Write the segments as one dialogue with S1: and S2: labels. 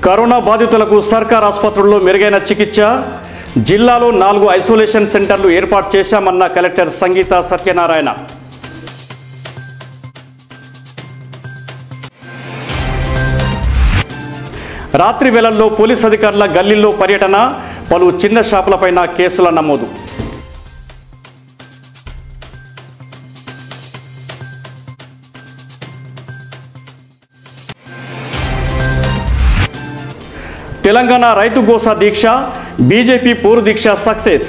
S1: corona బాధితులకు సర్కార్ ఆసుపత్రుల్లో మెరుగైన చికిత్స జిల్లాలో నాలుగు ఐసోలేషన్ సెంటర్లు ఏర్పాటు చేశామన్న కలెక్టర్ సంగీత సత్యనారాయణ రాత్రి వేళల్లో పోలీస్ అధికారుల గల్లీల్లో పర్యటన పలు చిన్న షాపులపైన కేసుల నమోదు తెలంగాణ రైతు గోసా దీక్ష బీజేపీ పూర్వ దీక్ష సక్సెస్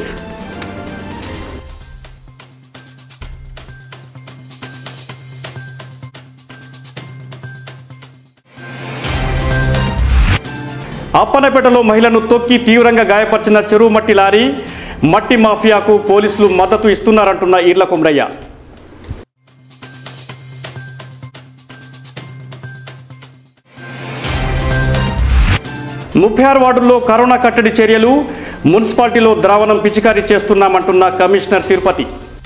S1: అప్పనపేటలో మహిళను తొక్కి తీవ్రంగా గాయపరిచిన చెరువు మట్టి లారీ మట్టి మాఫియాకు పోలీసులు మద్దతు ఇస్తున్నారంటున్న ఈర్ల కుమ్రయ్య ముప్పై ఆరు వార్డుల్లో కరోనా కట్టడి చర్యలు మున్సిపాలిటీలో ద్రావణం పిచికారీ చేస్తున్నామంటున్న కమిషనర్ తిరుపతి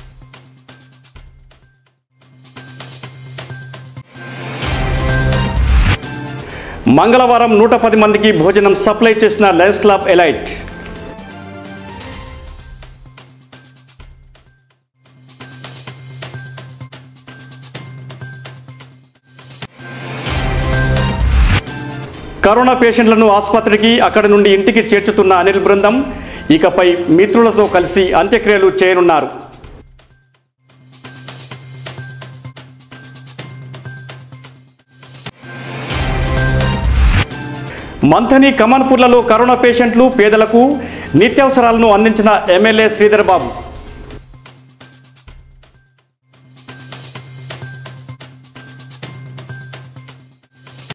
S1: మంగళవారం నూట పది మందికి భోజనం సప్లై చేసిన లయన్స్ క్లబ్ ఎలైట్ కరోనా పేషెంట్లను ఆసుపత్రికి అక్కడి నుండి ఇంటికి చేర్చుతున్న అనిల్ బృందం ఇకపై మిత్రులతో కలిసి అంత్యక్రియలు చేయనున్నారు మంథని కమన్పూర్లలో కరోనా పేషెంట్లు పేదలకు నిత్యావసరాలను అందించిన ఎమ్మెల్యే శ్రీధర్ బాబు